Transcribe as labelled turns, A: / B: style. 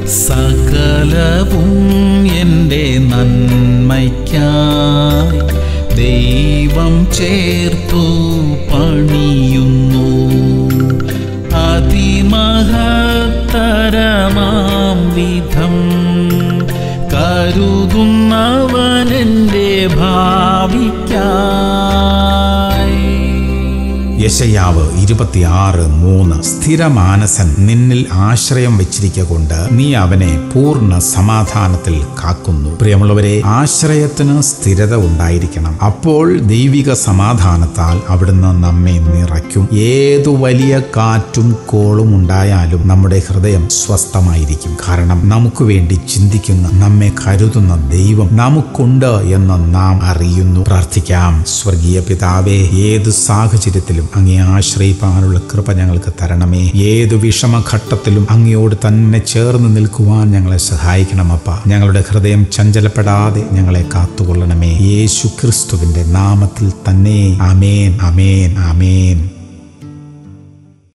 A: സകലവും എൻ്റെ നന്മയ്ക്കായി ദൈവം ചേർത്തു പണിയുന്നു അതിമഹത്തരമാം വിധം കരുതുന്നവനെൻ്റെ ഭാവിക്കായി
B: യശയാവ് ഇരുപത്തിയാറ് മൂന്ന് സ്ഥിരമാനസൻ നിന്നിൽ ആശ്രയം വെച്ചിരിക്കൊണ്ട് നീ അവനെ പൂർണ്ണ സമാധാനത്തിൽ കാക്കുന്നു പ്രിയമുള്ളവരെ ആശ്രയത്തിന് സ്ഥിരത ഉണ്ടായിരിക്കണം അപ്പോൾ ദൈവിക സമാധാനത്താൽ അവിടുന്ന് നമ്മെ നിറയ്ക്കും ഏതു വലിയ കാറ്റും കോളും ഉണ്ടായാലും നമ്മുടെ ഹൃദയം സ്വസ്ഥമായിരിക്കും കാരണം നമുക്ക് വേണ്ടി ചിന്തിക്കുന്ന നമ്മെ കരുതുന്ന ദൈവം നമുക്കുണ്ട് എന്ന് നാം അറിയുന്നു പ്രാർത്ഥിക്കാം സ്വർഗീയ പിതാവേ ഏത് സാഹചര്യത്തിലും അങ്ങേ ആശ്രയിപ്പാനുള്ള കൃപ ഞങ്ങൾക്ക് തരണമേ ഏത് വിഷമഘട്ടത്തിലും അങ്ങയോട് തന്നെ ചേർന്ന് നിൽക്കുവാൻ ഞങ്ങളെ സഹായിക്കണമപ്പ ഞങ്ങളുടെ ഹൃദയം ചഞ്ചലപ്പെടാതെ ഞങ്ങളെ കാത്തുകൊള്ളണമേ യേശു ക്രിസ്തുവിന്റെ നാമത്തിൽ തന്നെ അമേൻ അമേൻ അമേൻ